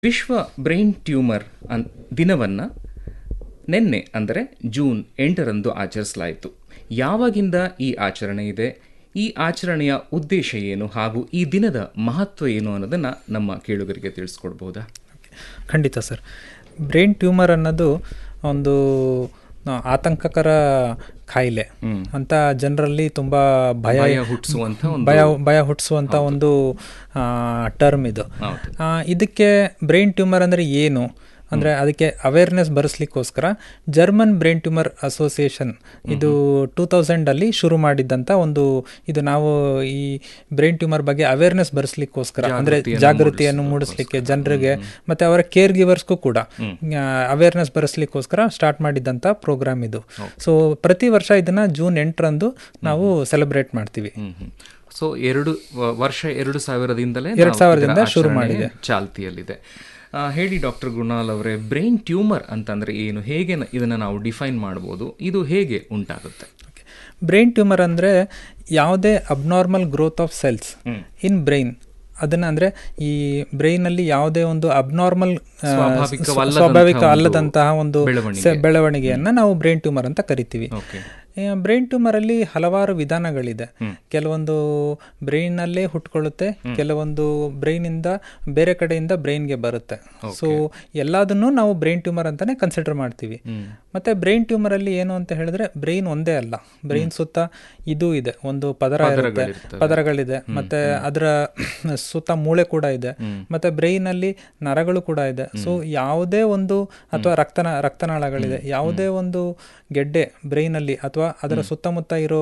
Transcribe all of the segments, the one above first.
ವಿಶ್ವ brain tumour ಅನ್ ದಿನವನ್ನು ನಿನ್ನೆ ಅಂದರೆ ಜೂನ್ ಎಂಟರಂದು ಆಚರಿಸಲಾಯಿತು ಯಾವಾಗಿಂದ ಈ ಆಚರಣೆ ಇದೆ ಈ ಆಚರಣೆಯ ಉದ್ದೇಶ ಏನು ಹಾಗೂ ಈ ದಿನದ ಮಹತ್ವ ಏನು ಅನ್ನೋದನ್ನು ನಮ್ಮ ಕೇಳುಗರಿಗೆ ತಿಳಿಸ್ಕೊಡ್ಬೋದಾ ಖಂಡಿತ ಸರ್ ಬ್ರೈನ್ ಟ್ಯೂಮರ್ ಅನ್ನೋದು ಒಂದು ಆ, ಆತಂಕಕರ ಕಾಯಿಲೆ ಅಂತ ಜನರಲ್ಲಿ ತುಂಬ ಭಯ ಭಯ ಹುಟ್ಟಿಸುವಂಥ ಒಂದು ಭಯ ಭಯ ಹುಟ್ಟಿಸುವಂಥ ಒಂದು ಟರ್ಮ್ ಇದು ಹೌದು. ಆ, ಇದಕ್ಕೆ ಬ್ರೈನ್ ಟ್ಯೂಮರ್ ಅಂದರೆ ಏನು ಅಂದರೆ ಅದಕ್ಕೆ ಅವೇರ್ನೆಸ್ ಬರೆಸ್ಲಿಕ್ಕೋಸ್ಕರ ಜರ್ಮನ್ ಬ್ರೈನ್ ಟ್ಯೂಮರ್ ಅಸೋಸಿಯೇಷನ್ ಇದು ಟೂ ತೌಸಂಡಲ್ಲಿ ಶುರು ಮಾಡಿದ್ದಂಥ ಒಂದು ಇದು ನಾವು ಈ ಬ್ರೈನ್ ಟ್ಯೂಮರ್ ಬಗ್ಗೆ ಅವೇರ್ನೆಸ್ ಬರೆಸ್ಲಿಕ್ಕೋಸ್ಕರ ಅಂದರೆ ಜಾಗೃತಿಯನ್ನು ಮೂಡಿಸ್ಲಿಕ್ಕೆ ಜನರಿಗೆ ಮತ್ತು ಅವರ ಕೇರ್ ಗಿವರ್ಸ್ಗೂ ಕೂಡ ಅವೇರ್ನೆಸ್ ಬರೆಸ್ಲಿಕ್ಕೋಸ್ಕರ ಸ್ಟಾರ್ಟ್ ಮಾಡಿದ್ದಂಥ ಪ್ರೋಗ್ರಾಮ್ ಇದು ಸೊ ಪ್ರತಿ ವರ್ಷ ಇದನ್ನ ಜೂನ್ ಎಂಟರಂದು ನಾವು ಸೆಲೆಬ್ರೇಟ್ ಮಾಡ್ತೀವಿ ಸೊ ಎರಡು ವ- ವರ್ಷ ಎರಡು ಸಾವಿರದಿಂದಲೇ ಎರಡು ನಾವು ಸಾವಿರದಿಂದ ಇದರ ಶುರು ಆಚರಣೆ ಮಾಡಿದೆ. ಚಾಲ್ತಿಯಲ್ಲಿದೆ ಆ, ಹೇಳಿ ಡಾಕ್ಟರ್ ಗುಣಾಲ್ ಅವರೇ ಬ್ರೈನ್ ಟ್ಯೂಮರ್ ಅಂತಂದ್ರೆ ಏನು ಹೇಗೆ ನ- ಇದನ್ನ ನಾವು ಡಿಫೈನ್ ಮಾಡ್ಬೋದು ಇದು ಹೇಗೆ ಉಂಟಾಗುತ್ತೆ ಬ್ರೈನ್ ಟ್ಯೂಮರ್ ಅಂದರೆ ಯಾವುದೇ abnormal growth of cells in brain ಅದನ್ನ ಅಂದ್ರೆ ಈ ಬ್ರೈನ್ ಅಲ್ಲಿ ಯಾವುದೇ ಒಂದು ಅಬ್ನಾರ್ಮಲ್ ಸ್ವಾಭಾವಿಕವಲ್ಲದಂತಹ ಸ್ವಾಭಾವಿಕ ಒಂದು ಅಲ್ಲದಂತಹ ಒಂದು ಬೆಳವಣಿಗೆ. ಸೆ- ಬೆಳವಣಿಗೆಯನ್ನ ನಾವು ಬ್ರೈನ್ ಟ್ಯೂಮರ್ ಅಂತ ಕರಿತೀವಿ ಓಕೆ ಬ್ರೈನ್ ಟ್ಯೂಮರ್ ಅಲ್ಲಿ ಹಲವಾರು ವಿಧಾನಗಳಿದೆ ಕೆಲವೊಂದು ಬ್ರೈನ್ ಅಲ್ಲೇ ಹುಟ್ಕೊಳ್ಳುತ್ತೆ ಕೆಲವೊಂದು ಬ್ರೈನ್ ಇಂದ ಬೇರೆ ಕಡೆಯಿಂದ ಬ್ರೈನ್ಗೆ ಬರುತ್ತೆ ಸೊ ಎಲ್ಲದನ್ನು ನಾವು ಬ್ರೈನ್ ಟ್ಯೂಮರ್ ಅಂತಾನೆ ಕನ್ಸಿಡರ್ ಮಾಡ್ತೀವಿ ಮತ್ತೆ ಬ್ರೈನ್ ಟ್ಯೂಮರ್ ಅಲ್ಲಿ ಏನು ಅಂತ ಹೇಳಿದ್ರೆ ಬ್ರೈನ್ ಒಂದೇ ಅಲ್ಲ ಬ್ರೈನ್ ಸುತ್ತ ಇದು ಇದೆ ಒಂದು ಪದರ ಇರುತ್ತೆ ಪದರಗಳಿದೆ ಮತ್ತೆ ಅದರ ಸುತ್ತ ಮೂಳೆ ಕೂಡ ಇದೆ ಮತ್ತೆ ಬ್ರೈನ್ ಅಲ್ಲಿ ನರಗಳು ಕೂಡ ಇದೆ ಸೊ ಯಾವುದೇ ಒಂದು ಅಥವಾ ರಕ್ತನ ರಕ್ತನಾಳಗಳಿದೆ ಯಾವುದೇ ಒಂದು ಗೆಡ್ಡೆ ಬ್ರೈನ್ ಅಲ್ಲಿ ಅಥವಾ ಅದರ ಸುತ್ತಮುತ್ತ ಇರೋ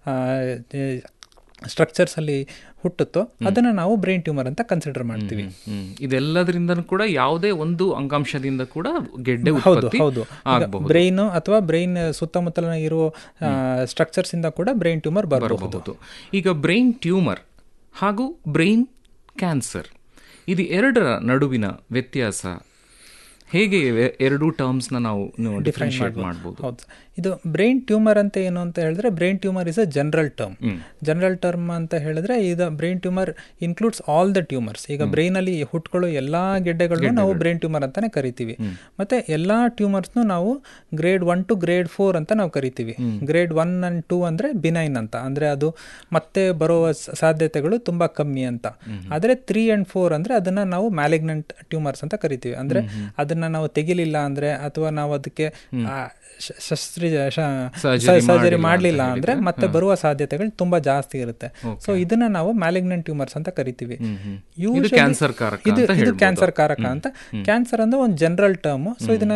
ಸ್ಟ್ರಕ್ಚರ್ಸ್ ಅಲ್ಲಿ ಹುಟ್ಟುತ್ತೋ ಅದನ್ನ ನಾವು ಬ್ರೈನ್ ಟ್ಯೂಮರ್ ಅಂತ ಕನ್ಸಿಡರ್ ಮಾಡ್ತೀವಿ ಹ್ಮ್ ಇದೆಲ್ಲದರಿಂದ ಕೂಡ ಯಾವುದೇ ಒಂದು ಅಂಗಾಂಶದಿಂದ ಕೂಡ ಗೆಡ್ಡೆ ಹೌದು ಉತ್ಪತ್ತಿ ಹೌದು ಆಗಬಹುದು ಬ್ರೈನ್ ಅಥವಾ ಬ್ರೈನ್ ಸುತ್ತಮುತ್ತಲ ಇರುವ ಸ್ಟ್ರಕ್ಚರ್ಸ್ ಇಂದ ಕೂಡ ಬ್ರೈನ್ ಟ್ಯೂಮರ್ ಬರಬಹುದು ಬರಬಹುದು ಈಗ ಬ್ರೈನ್ ಟ್ಯೂಮರ್ ಹಾಗೂ ಬ್ರೈನ್ ಕ್ಯಾನ್ಸರ್ ಇದು ಎರಡರ ನಡುವಿನ ವ್ಯತ್ಯಾಸ ಹೇಗೆ ಇವೆ- ಎರಡೂ ಟರ್ಮ್ಸ್ನ ನಾವು ಡಿಫ್ರೆನ್ಶಿಯೇಟ್ ಮಾಡ್ಬೋದು ಹೌದು ಇದು ಬ್ರೈನ್ ಟ್ಯೂಮರ್ ಅಂತ ಏನು ಅಂತ ಹೇಳಿದ್ರೆ brain tumour is a general term general term ಅಂತ ಹೇಳಿದ್ರೆ ಇದು brain tumour includes all the tumours ಈಗ ಬ್ರೈನ್ ಅಲ್ಲಿ ಹುಟ್ಕೊಳ್ಳೋ ಎಲ್ಲಾ ಗೆಡ್ಡೆಗಳನ್ನು ನಾವು ಬ್ರೈನ್ ಟ್ಯೂಮರ್ ಅಂತಾನೆ ಕರಿತೀವಿ ಮತ್ತೆ ಎಲ್ಲಾ ಟ್ಯೂಮರ್ಸ್ನು ನಾವು grade one to grade four ಅಂತ ನಾವು ಕರಿತೀವಿ ಗ್ರೇಡ್ ಒನ್ ಅಂಡ್ ಟೂ ಅಂದ್ರೆ ಬಿನೈನ್ ಅಂತ ಅಂದ್ರೆ ಅದು ಮತ್ತೆ ಬರುವ ಸ- ಸಾಧ್ಯತೆಗಳು ತುಂಬಾ ಕಮ್ಮಿ ಅಂತ ಆದ್ರೆ ತ್ರೀ ಅಂಡ್ ಫೋರ್ ಅಂದ್ರೆ ಅದನ್ನ ನಾವು ಮ್ಯಾಲಿಗ್ನೆಂಟ್ ಟ್ಯೂಮರ್ಸ್ ಅಂತ ಕರಿತೀವಿ ಅಂದ್ರೆ ಅದನ್ನ ನಾವು ತೆಗಿಲಿಲ್ಲ ಅಂದ್ರೆ ಅಥವಾ ನಾವು ಅದಕ್ಕೆ ಆ, ಶ- ಶಸ್ತ್ರ ಸರ್ಜರಿ ಮಾಡಲಿಲ್ಲ ಅಂದ್ರೆ ಮತ್ತೆ ಬರುವ ಸಾಧ್ಯತೆಗಳು ತುಂಬಾ ಜಾಸ್ತಿ ಇರುತ್ತೆ ಸೊ ಇದನ್ನ ನಾವು ಮ್ಯಾಲಿಗ್ನೆಂಟ್ ಟ್ಯೂಮರ್ಸ್ ಅಂತ ಕರಿತೀವಿ ಇದು Usually- ಕ್ಯಾನ್ಸರ್ ಕಾರಕ ಇದು ಅಂತ ಇದು ಹೇಳ್ಬೋದು. ಕ್ಯಾನ್ಸರ್ ಕಾರಕ ಅಂತ ಕ್ಯಾನ್ಸರ್ ಅಂದ್ರೆ ಒಂದು ಜನರಲ್ ಟರ್ಮ್ ಸೊ ಇದನ್ನ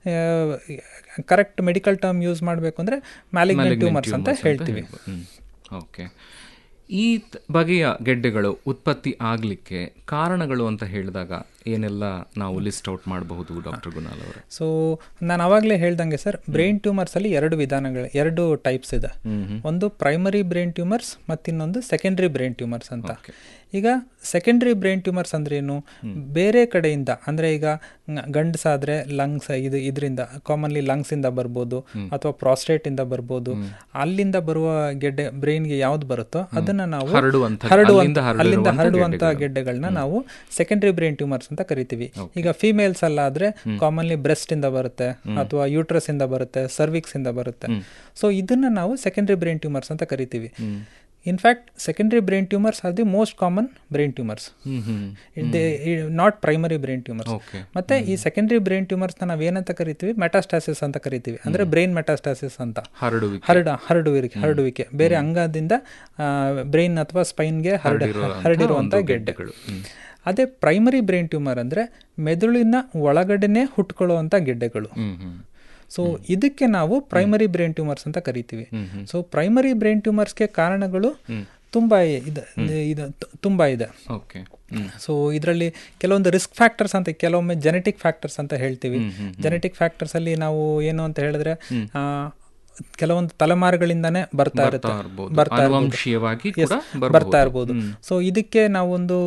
ಕರೆಕ್ಟ್ ಮೆಡಿಕಲ್ ಟರ್ಮ್ ಯೂಸ್ ಮಾಡಬೇಕು ಅಂದ್ರೆ ಮ್ಯಾಲಿಗ್ನೆಂಟ್ ಟ್ಯೂಮರ್ಸ್ ಅಂತ ಹೇಳ್ತೀವಿ ಓಕೆ ಈ ತ- ಬಗೆಯ ಗೆಡ್ಡೆಗಳು ಉತ್ಪತ್ತಿ ಆಗಲಿಕ್ಕೆ ಕಾರಣಗಳು ಅಂತ ಹೇಳಿದಾಗ ಏನೆಲ್ಲ ನಾವು ಲಿಸ್ಟ್ ಔಟ್ ಮಾಡಬಹುದು ಡಾಕ್ಟರ್ ಗುಣಾಲ್ ಅವರೇ ಸೊ ನಾನು ಅವಾಗಲೇ ಹೇಳ್ದಂಗೆ ಸರ್ ಬ್ರೈನ್ ಟ್ಯೂಮರ್ಸ್ ಅಲ್ಲಿ ಎರಡು ವಿಧಾನಗಳು ಎರಡು ಟೈಪ್ಸ್ ಇದೆ ಒಂದು ಪ್ರೈಮರಿ ಬ್ರೈನ್ ಟ್ಯೂಮರ್ಸ್ ಮತ್ತಿನ್ನೊಂದು ಸೆಕೆಂಡರಿ ಬ್ರೈನ್ ಟ್ಯೂಮರ್ಸ್ ಅಂತ ಈಗ ಸೆಕೆಂಡರಿ ಬ್ರೈನ್ ಟ್ಯೂಮರ್ಸ್ ಅಂದ್ರೆ ಏನು ಬೇರೆ ಕಡೆಯಿಂದ ಅಂದ್ರೆ ಈಗ ಗ- ಗಂಡಸಾದ್ರೆ ಲಂಗ್ಸ್ ಇದು ಇದರಿಂದ ಕಾಮನ್ಲಿ ಲಂಗ್ಸ್ ಇಂದ ಬರ್ಬೋದು ಅಥವಾ ಪ್ರಾಸ್ಟೇಟ್ ಇಂದ ಬರ್ಬೋದು ಅಲ್ಲಿಂದ ಬರುವ ಗೆಡ್ಡೆ ಬ್ರೈನ್ಗೆ ಯಾವ್ದು ಬರುತ್ತೋ ಅದನ್ನ ನಾವು ಹರಡುವಂಥ- ಹರಡುವಂತ ಅಲ್ಲಿಂದ ಅಲ್ಲಿಂದ ಹರಡಿರುವಂಥ ಹರಡುವಂತ ಗೆಡ್ಡೆಗಳು. ಗೆಡ್ಡೆಗಳನ್ನ ನಾವು ಸೆಕೆಂಡರಿ ಬ್ರೈನ್ ಟ್ಯೂಮರ್ಸ್ ಅಂತ ಕರಿತೀವಿ ಈಗ ಫಿಮೇಲ್ಸ್ ಅಲ್ಲ ಆದ್ರೆ ಕಾಮನ್ಲಿ ಬ್ರೆಸ್ಟ್ ಇಂದ ಬರುತ್ತೆ ಅಥವಾ ಯೂಟ್ರಸ್ ಇಂದ ಬರುತ್ತೆ ಸರ್ವಿಕ್ಸ್ ಇಂದ ಬರುತ್ತೆ ಸೊ ಇದನ್ನ ನಾವು ಸೆಕೆಂಡರಿ ಬ್ರೈನ್ ಟ್ಯೂಮರ್ಸ್ ಅಂತ ಕರಿತೀವಿ in fact secondary brain tumours are the most common brain tumours hmm hmm not primary brain tumours okay ಮತ್ತೆ ಈ ಸೆಕೆಂಡರಿ ಬ್ರೈನ್ ಟ್ಯೂಮರ್ಸ್ ನಾವ್ ಏನಂತ ಕರಿತೀವಿ ಮೆಟಾಸ್ಟಾಸಿಸ್ ಅಂತ ಕರಿತೀವಿ ಅಂದ್ರೆ ಬ್ರೈನ್ ಮೆಟಾಸ್ಟಾಸಿಸ್ ಅಂತ ಹರಡುವಿಕೆ ಹರಡ ಹರಡುವಿಕೆ ಹರಡುವಿಕೆ ಬೇರೆ ಅಂಗದಿಂದ ಬ್ರೈನ್ ಅಥವಾ ಸ್ಪೈನ್ಗೆ ಹರಡ ಹರಡಿರುವಂತ ಗೆಡ್ಡೆಗಳು ಅದೇ ಪ್ರೈಮರಿ ಬ್ರೈನ್ ಟ್ಯೂಮರ್ ಅಂದ್ರೆ ಮೆದುಳಿನ ಒಳಗಡೆನೆ ಹುಟ್ಕೊಳ್ಳುವಂತ ಗೆಡ್ಡೆಗಳು ಹ್ಮ್ ಹ್ಮ್ ಸೊ ಇದಕ್ಕೆ ನಾವು ಪ್ರೈಮರಿ ಬ್ರೈನ್ ಟ್ಯೂಮರ್ಸ್ ಅಂತ ಕರಿತೀವಿ ಸೊ ಪ್ರೈಮರಿ ಬ್ರೈನ್ ಟ್ಯೂಮರ್ಸ್ಗೆ ಕಾರಣಗಳು ತುಂಬಾ ಇದೆ ಇದು ತು- ತುಂಬಾ ಇದೆ ಓಕೆ ಹ್ಮ್ ಸೊ ಇದರಲ್ಲಿ ಕೆಲವೊಂದು ರಿಸ್ಕ್ ಫ್ಯಾಕ್ಟರ್ಸ್ ಅಂತ ಕೆಲವೊಮ್ಮೆ ಜೆನೆಟಿಕ್ ಫ್ಯಾಕ್ಟರ್ಸ್ ಅಂತ ಹೇಳ್ತೀವಿ ಜೆನೆಟಿಕ್ ಫ್ಯಾಕ್ಟರ್ಸ್ ಅಲ್ಲಿ ನಾವು ಏನು ಅಂತ ಹೇಳಿದ್ರೆ ಆ, ಕೆಲವೊಂದು ತಲೆಮಾರುಗಳಿಂದಾನೇ ಬರ್ತಾ ಇರುತ್ತೆ ಇರ್ಬೋದು. ಬರ್ತಾ ಇರ್ಬೋದು. ಆನುವಂಶೀಯವಾಗಿ Yes, ಕೂಡ ಬರ್ಬೋದು. ಬರ್ತಾ ಇರ್ಬೋದು ಸೊ ಇದಕ್ಕೆ ನಾವೊಂದು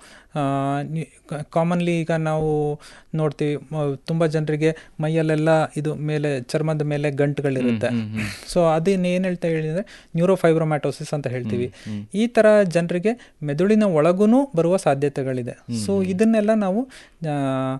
ಕಾಮನ್ಲಿ ಈಗ ನಾವು ನೋಡ್ತೀವಿ ಮ- ತುಂಬಾ ಜನರಿಗೆ ಮೈಯಲ್ಲೆಲ್ಲ ಇದು ಮೇಲೆ ಚರ್ಮದ ಮೇಲೆ ಗಂಟುಗಳಿರುತ್ತೆ ಸೊ ಅದನ್ನ ಏನ್ ಹೇಳ್ತಾ ಹೇಳಿದ್ರೆ ನ್ಯೂರೋಫೈಬ್ರೋಮ್ಯಾಟೋಸಿಸ್ ಅಂತ ಹೇಳ್ತೀವಿ ಈ ತರ ಜನರಿಗೆ ಮೆದುಳಿನ ಒಳಗೂನು ಬರುವ ಸಾಧ್ಯತೆಗಳಿದೆ ಸೊ ಇದನ್ನೆಲ್ಲ ನಾವು ಆ,